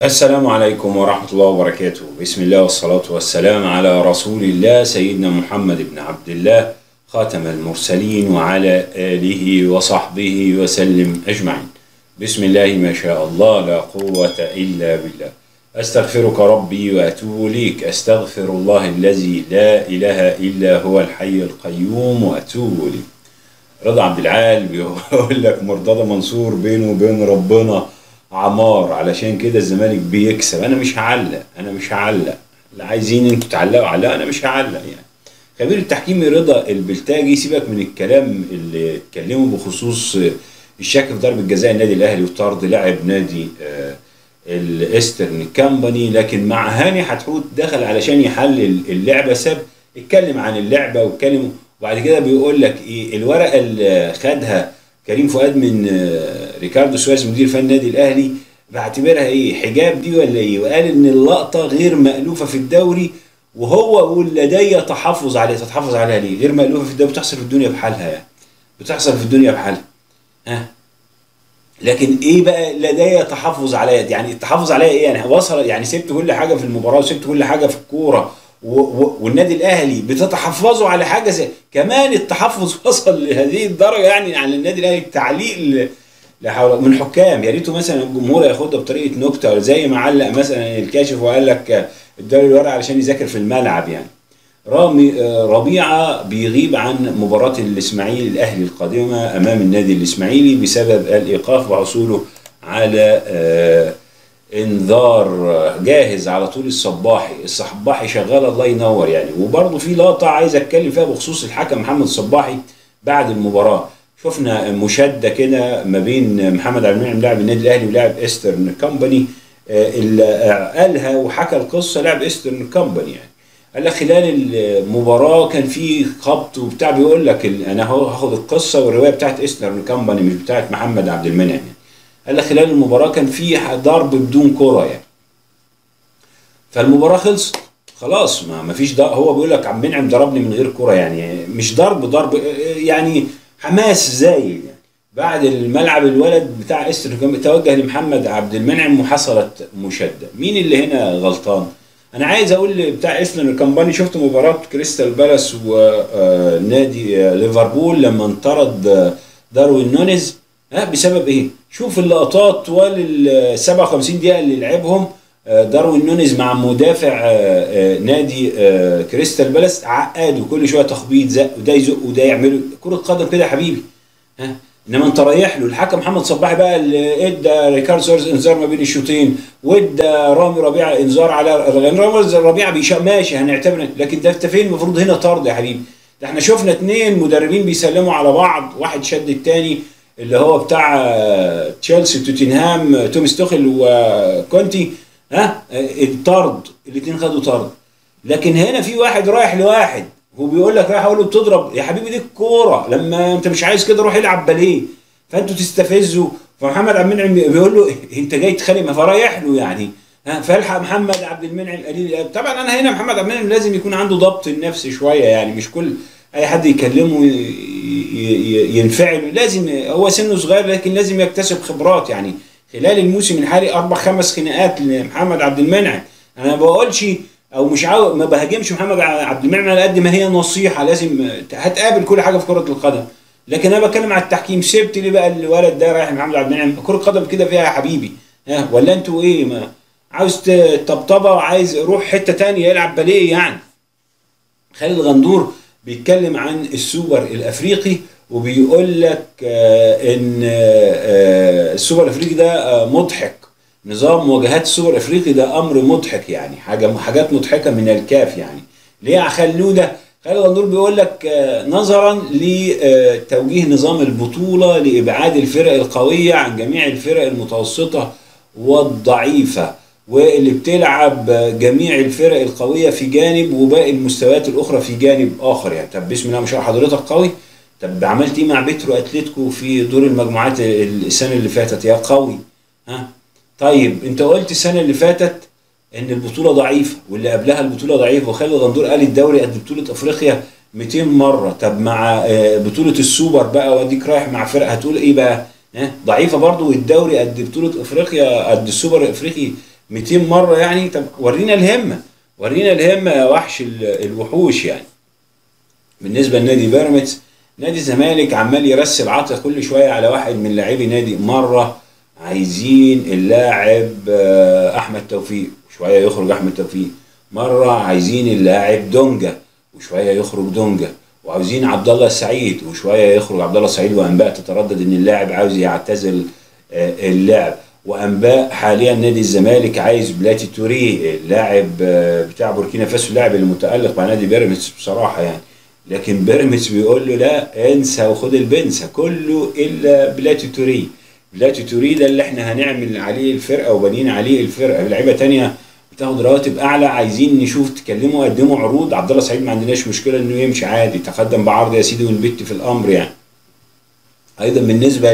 السلام عليكم ورحمة الله وبركاته بسم الله والصلاة والسلام على رسول الله سيدنا محمد بن عبد الله خاتم المرسلين وعلى آله وصحبه وسلم أجمعين بسم الله ما شاء الله لا قوة إلا بالله أستغفرك ربي وأتوب إليك أستغفر الله الذي لا إله إلا هو الحي القيوم وأتوب إليه رضا عبد العال بيقول لك مرتضى منصور بينه وبين ربنا عمار علشان كده الزمالك بيكسب انا مش هعلق انا مش هعلق اللي عايزين انتوا تعلقوا علق انا مش هعلق يعني خبير التحكيم رضا البلتاجي سيبك من الكلام اللي اتكلموا بخصوص الشك في ضربه جزاء النادي الاهلي وطرد لاعب نادي آه الايسترن كامباني لكن مع هاني حتحوت دخل علشان يحلل اللعبه ساب اتكلم عن اللعبه واتكلم وبعد كده بيقول لك ايه الورقه اللي خدها كريم فؤاد من ريكاردو سواريز مدير فني النادي الاهلي بعتبرها ايه حجاب دي ولا ايه وقال ان اللقطه غير مالوفه في الدوري وهو يقول لدي تحفظ عليها تتحفظ عليها ليه غير مالوفه في الدوري بتحصل في الدنيا بحالها يعني بتحصل في الدنيا بحالها ها لكن ايه بقى لدي تحفظ عليها يعني التحفظ عليها ايه يعني وصل يعني سبت كل حاجه في المباراه وسبت كل حاجه في الكوره والنادي الاهلي بتتحفظوا على حاجه زي كمان التحفظ وصل لهذه الدرجه يعني على النادي الاهلي التعليق من حكام يا ريته مثلا الجمهور ياخدها بطريقه نكته زي ما علق مثلا الكاشف وقال لك اداله الورقه علشان يذاكر في الملعب يعني رامي ربيعه بيغيب عن مباراه الاسماعيلي الاهلي القادمه امام النادي الاسماعيلي بسبب الايقاف وحصوله على انذار جاهز على طول الصباحي الصباحي شغال الله ينور يعني وبرضه في لقطه عايز اتكلم فيها بخصوص الحكم محمد الصباحي بعد المباراه شفنا مشاده كده ما بين محمد عبد المنعم لاعب النادي الاهلي ولاعب ايسترن كومباني اللي قالها وحكى القصه لاعب ايسترن كومباني يعني قال لك خلال المباراه كان في خبط وبتاع بيقول لك انا هاخد القصه والروايه بتاعت ايسترن كومباني مش بتاعت محمد عبد المنعم يعني. قال لك خلال المباراه كان في ضرب بدون كره يعني فالمباراه خلصت خلاص ما ما فيش هو بيقول لك عم منعم ضربني من غير كره يعني مش ضرب ضرب يعني حماس زايد يعني بعد الملعب الولد بتاع استر توجه لمحمد عبد المنعم وحصلت مشاده مين اللي هنا غلطان انا عايز اقول بتاع اسلم الكمباني شفت مباراه كريستال بالاس ونادي ليفربول لما انطرد داروين نونيز ها بسبب ايه؟ شوف اللقطات طوال ال 57 دقيقه اللي لعبهم داروين نونيز مع مدافع نادي كريستال بالاس عقاد وكل شويه تخبيط زق وده يزق وده يعمله كره قدم كده يا حبيبي ها انما انت رايح له الحكم محمد صباحي بقى اللي ادى ريكاردو سورز انذار ما بين الشوطين وادى رامي ربيعه انذار على رامي ربيعه بيشا ماشي هنعتبر لكن ده انت فين المفروض هنا طرد يا حبيبي ده احنا شفنا اثنين مدربين بيسلموا على بعض واحد شد الثاني اللي هو بتاع تشيلسي توتنهام توماس توخل وكونتي ها الطرد الاثنين خدوا طرد لكن هنا في واحد رايح لواحد هو بيقول لك رايح اقول له بتضرب يا حبيبي دي الكوره لما انت مش عايز كده روح العب باليه فانتوا تستفزوا فمحمد عبد المنعم بيقول له انت جاي تتخانق فرايح له يعني ها فالحق محمد عبد المنعم قليل طبعا انا هنا محمد عبد المنعم لازم يكون عنده ضبط النفس شويه يعني مش كل اي حد يكلمه ينفعل لازم هو سنه صغير لكن لازم يكتسب خبرات يعني خلال الموسم الحالي اربع خمس خناقات لمحمد عبد المنعم انا ما بقولش او مش عاو ما بهاجمش محمد عبد المنعم على قد ما هي نصيحه لازم هتقابل كل حاجه في كره القدم لكن انا بتكلم على التحكيم سبت لي بقى الولد ده رايح محمد عبد المنعم كره قدم كده فيها يا حبيبي ها ولا انتوا ايه ما عاوز طبطبه وعايز روح حته تانية يلعب باليه يعني خالد غندور بيتكلم عن السوبر الافريقي وبيقول لك آه ان آه السوبر الافريقي ده آه مضحك نظام مواجهات السوبر الافريقي ده امر مضحك يعني حاجه حاجات مضحكه من الكاف يعني ليه خلوه ده خالد غندور بيقول لك نظرا لتوجيه نظام البطوله لابعاد الفرق القويه عن جميع الفرق المتوسطه والضعيفه واللي بتلعب جميع الفرق القويه في جانب وباقي المستويات الاخرى في جانب اخر يعني طب بسم الله ما شاء الله حضرتك قوي طب عملت ايه مع بيترو اتلتيكو في دور المجموعات السنه اللي فاتت يا قوي ها طيب انت قلت السنه اللي فاتت ان البطوله ضعيفه واللي قبلها البطوله ضعيفه وخالد غندور قال الدوري قد بطوله افريقيا 200 مره طب مع بطوله السوبر بقى واديك رايح مع فرقه هتقول ايه بقى ها ضعيفه برضو والدوري قد بطوله افريقيا قد السوبر الافريقي 200 مره يعني طب ورينا الهمه ورينا الهمه يا وحش ال- الوحوش يعني بالنسبه لنادي بيراميدز نادي الزمالك عمال يرسل عطا كل شويه على واحد من لاعبي نادي مره عايزين اللاعب آه، احمد توفيق وشويه يخرج احمد توفيق مره عايزين اللاعب دونجا وشويه يخرج دونجا وعاوزين عبد الله السعيد وشويه يخرج عبد الله السعيد وانباء تتردد ان اللاعب عاوز يعتزل آه، اللعب وانباء حاليا نادي الزمالك عايز بلاتي توري اللاعب آه، بتاع بوركينا فاسو اللاعب المتالق مع نادي بيراميدز بصراحه يعني لكن بيراميدز بيقول له لا انسى وخد البنسى كله الا بلاتي توري بلاتي توري ده اللي احنا هنعمل عليه الفرقه وبنينا عليه الفرقه لعيبه تانية بتاخد رواتب اعلى عايزين نشوف تكلموا قدموا عروض عبد الله سعيد ما عندناش مشكله انه يمشي عادي تقدم بعرض يا سيدي ونبت في الامر يعني ايضا بالنسبه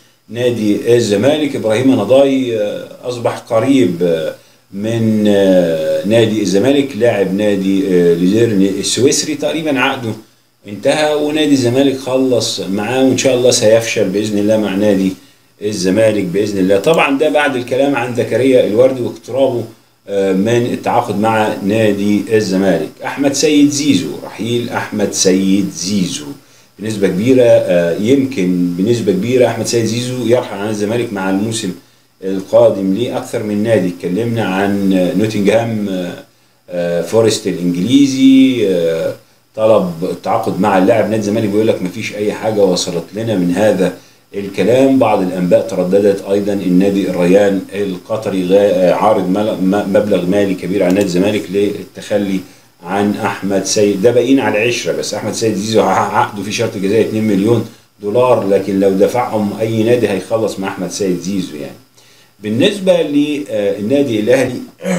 لنادي الزمالك ابراهيم نضاي آه، اصبح قريب آه، من آه، نادي الزمالك لاعب نادي آه، ليزيرن السويسري تقريبا عقده انتهى ونادي الزمالك خلص معاه وان شاء الله سيفشل باذن الله مع نادي الزمالك باذن الله طبعا ده بعد الكلام عن زكريا الوردي واقترابه آه، من التعاقد مع نادي الزمالك احمد سيد زيزو رحيل احمد سيد زيزو بنسبه كبيره آه، يمكن بنسبه كبيره احمد سيد زيزو يرحل عن الزمالك مع الموسم القادم ليه اكثر من نادي اتكلمنا عن آه، نوتنغهام آه، آه، فورست الانجليزي آه، طلب التعاقد مع اللاعب نادي الزمالك بيقول لك مفيش اي حاجه وصلت لنا من هذا الكلام بعض الانباء ترددت ايضا النادي الريان القطري غا- عارض مل- م- مبلغ مالي كبير على نادي الزمالك للتخلي عن احمد سيد ده باقيين على العشره بس احمد سيد زيزو ع- عقده في شرط جزائي 2 مليون دولار لكن لو دفعهم اي نادي هيخلص مع احمد سيد زيزو يعني بالنسبه للنادي الاهلي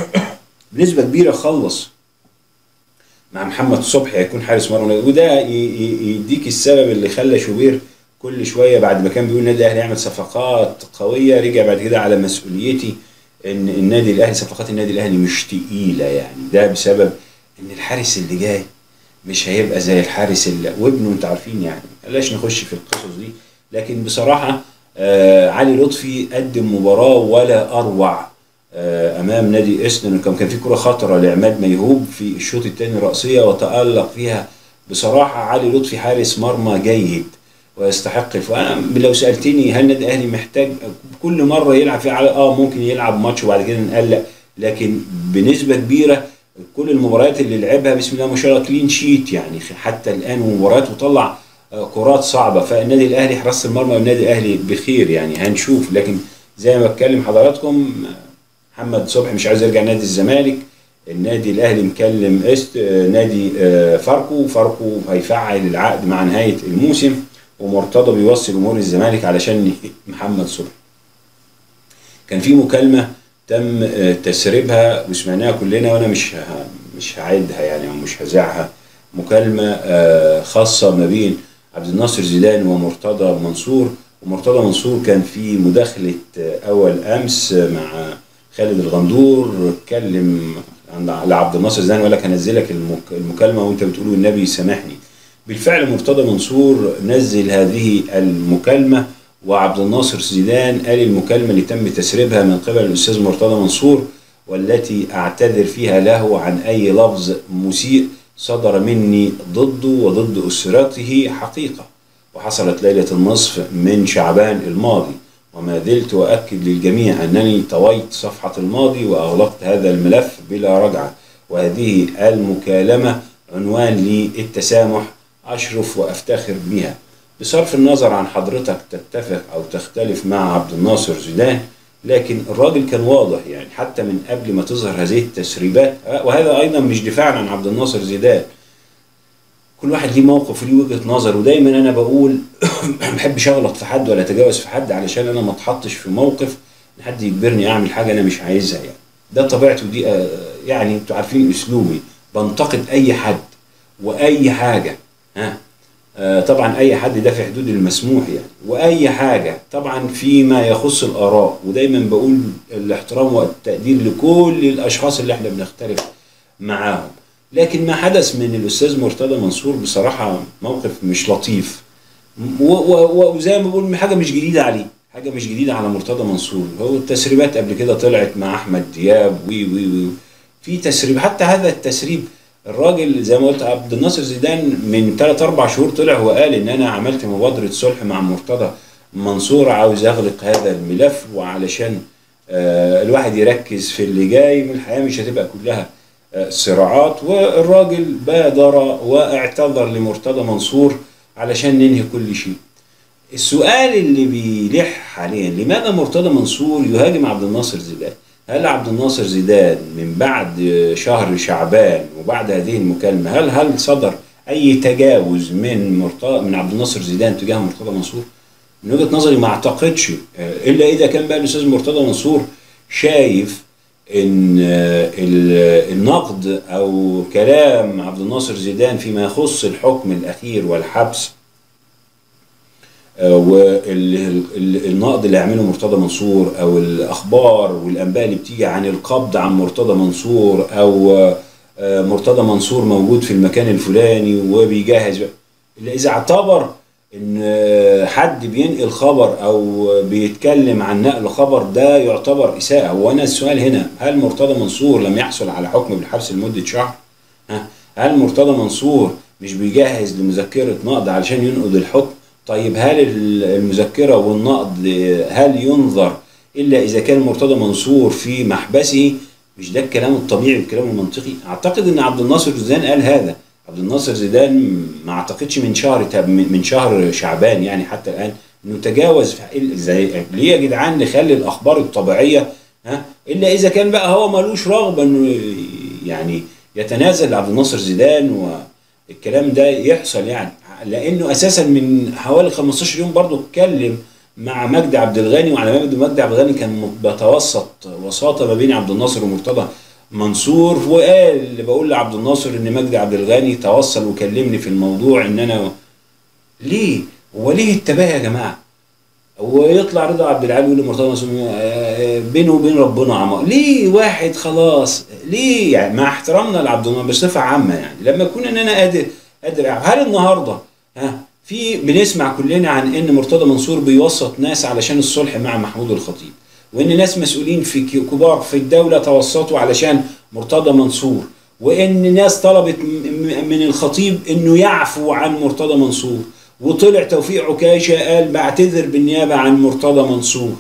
بنسبه كبيره خلص مع محمد صبحي هيكون حارس مرمى وده ي- ي- يديك السبب اللي خلى شوبير كل شويه بعد ما كان بيقول النادي الاهلي يعمل صفقات قويه رجع بعد كده على مسؤوليتي ان النادي الاهلي صفقات النادي الاهلي مش تقيله يعني ده بسبب ان الحارس اللي جاي مش هيبقى زي الحارس اللي وابنه انت عارفين يعني بلاش نخش في القصص دي لكن بصراحه آه علي لطفي قدم مباراه ولا اروع آه امام نادي اسنان كان كان في كره خطره لعماد ميهوب في الشوط الثاني راسيه وتالق فيها بصراحه علي لطفي حارس مرمى جيد ويستحق الف... انا لو سالتني هل النادي الاهلي محتاج كل مره يلعب فيها على اه ممكن يلعب ماتش وبعد كده نقلق لكن بنسبه كبيره كل المباريات اللي لعبها بسم الله ما شاء الله كلين شيت يعني حتى الان ومباريات وطلع آه، كرات صعبه فالنادي الاهلي حراسه المرمى والنادي الاهلي بخير يعني هنشوف لكن زي ما بتكلم حضراتكم آه، محمد صبحي مش عايز يرجع نادي الزمالك النادي الاهلي مكلم است آه، نادي آه، فاركو فاركو هيفعل العقد مع نهايه الموسم ومرتضى بيوصل امور الزمالك علشان محمد صبحي كان في مكالمه تم آه، تسريبها وسمعناها كلنا وانا مش ه- مش هعيدها يعني او مش هذاعها مكالمه آه، خاصه ما بين عبد الناصر زيدان ومرتضى منصور ومرتضى منصور كان في مداخله آه، اول امس آه، مع خالد الغندور اتكلم عن لعبد الناصر زيدان وقال لك هنزلك المك- المكالمه وانت بتقول النبي سامحني بالفعل مرتضى منصور نزل هذه المكالمه وعبد الناصر زيدان قال المكالمه اللي تم تسريبها من قبل الاستاذ مرتضى منصور والتي اعتذر فيها له عن اي لفظ مسيء صدر مني ضده وضد اسرته حقيقه وحصلت ليله النصف من شعبان الماضي وما زلت أؤكد للجميع أنني طويت صفحة الماضي وأغلقت هذا الملف بلا رجعة وهذه المكالمة عنوان للتسامح أشرف وأفتخر بها بصرف النظر عن حضرتك تتفق أو تختلف مع عبد الناصر زيدان لكن الراجل كان واضح يعني حتى من قبل ما تظهر هذه التسريبات وهذا أيضا مش دفاعا عن عبد الناصر زيدان كل واحد ليه موقف وليه وجهه نظر ودايما انا بقول ما بحبش اغلط في حد ولا اتجاوز في حد علشان انا ما اتحطش في موقف ان حد يجبرني اعمل حاجه انا مش عايزها يعني ده طبيعتي ودي آه، يعني انتوا عارفين اسلوبي بنتقد اي حد واي حاجه ها آه، طبعا اي حد ده في حدود المسموح يعني واي حاجه طبعا فيما يخص الاراء ودايما بقول الاحترام والتقدير لكل الاشخاص اللي احنا بنختلف معاهم لكن ما حدث من الاستاذ مرتضى منصور بصراحه موقف مش لطيف و- و- و- وزي ما بقول حاجه مش جديده عليه حاجه مش جديده على مرتضى منصور هو التسريبات قبل كده طلعت مع احمد دياب وي وي وي في تسريب حتى هذا التسريب الراجل زي ما قلت عبد الناصر زيدان من 3 4 شهور طلع وقال ان انا عملت مبادره صلح مع مرتضى منصور عاوز اغلق هذا الملف وعلشان آه الواحد يركز في اللي جاي من الحياه مش هتبقى كلها آه صراعات والراجل بادر واعتذر لمرتضى منصور علشان ننهي كل شيء. السؤال اللي بيلح حاليا لماذا مرتضى منصور يهاجم عبد الناصر زيدان؟ هل عبد الناصر زيدان من بعد شهر شعبان وبعد هذه المكالمه هل هل صدر اي تجاوز من مرتضى من عبد الناصر زيدان تجاه مرتضى منصور؟ من وجهه نظري ما اعتقدش الا اذا كان بقى الاستاذ مرتضى منصور شايف ان النقد او كلام عبد الناصر زيدان فيما يخص الحكم الاخير والحبس والنقد اللي يعمله مرتضى منصور او الاخبار والانباء اللي بتيجي عن القبض عن مرتضى منصور او مرتضى منصور موجود في المكان الفلاني وبيجهز الا اذا اعتبر ان حد بينقل خبر او بيتكلم عن نقل خبر ده يعتبر اساءه وانا السؤال هنا هل مرتضى منصور لم يحصل على حكم بالحبس لمده شهر هل مرتضى منصور مش بيجهز لمذكره نقد علشان ينقض الحكم طيب هل المذكرة والنقد هل ينظر إلا إذا كان مرتضى منصور في محبسه مش ده الكلام الطبيعي والكلام المنطقي أعتقد أن عبد الناصر زيدان قال هذا عبد الناصر زيدان ما أعتقدش من شهر من شهر شعبان يعني حتى الآن إنه تجاوز زي ليه يا جدعان نخلي الأخبار الطبيعية ها إلا إذا كان بقى هو ملوش رغبة إنه يعني يتنازل عبد الناصر زيدان والكلام ده يحصل يعني لانه اساسا من حوالي 15 يوم برضه اتكلم مع مجدي عبد الغني وعلى مجدي مجدي عبد الغني كان بيتوسط وساطه ما بين عبد الناصر ومرتضى منصور وقال اللي بقول لعبد الناصر ان مجدي عبد الغني توصل وكلمني في الموضوع ان انا ليه؟ هو ليه التباهي يا جماعه؟ ويطلع رضا عبد العال يقول لمرتضى منصور بينه وبين ربنا عمار ليه واحد خلاص ليه يعني مع احترامنا لعبد الناصر بصفه عامه يعني لما اكون ان انا قادر قادر هل النهارده ها في بنسمع كلنا عن ان مرتضى منصور بيوسط ناس علشان الصلح مع محمود الخطيب وان ناس مسؤولين في كبار في الدوله توسطوا علشان مرتضى منصور وان ناس طلبت من الخطيب انه يعفو عن مرتضى منصور وطلع توفيق عكاشه قال بعتذر بالنيابه عن مرتضى منصور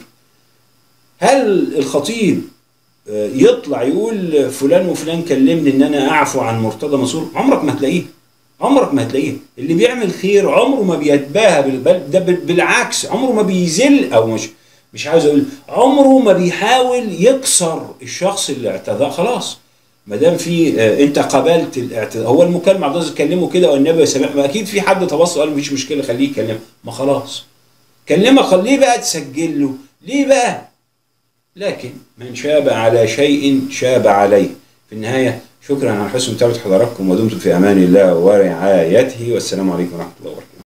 هل الخطيب يطلع يقول فلان وفلان كلمني ان انا اعفو عن مرتضى منصور عمرك ما هتلاقيه عمرك ما هتلاقيه اللي بيعمل خير عمره ما بيتباهى بل ده بالعكس عمره ما بيذل او مش مش عاوز اقول عمره ما بيحاول يكسر الشخص اللي اعتذر خلاص ما دام في آه انت قبلت الاعتذار هو المكالمه عبد الرزاق كلمه كده والنبي سمع ما اكيد في حد تبص قال مفيش مشكله خليه يكلم ما خلاص كلمك ليه بقى تسجل له ليه بقى لكن من شاب على شيء شاب عليه في النهايه شكرا على حسن متابعه حضراتكم ودمتم في امان الله ورعايته والسلام عليكم ورحمه الله وبركاته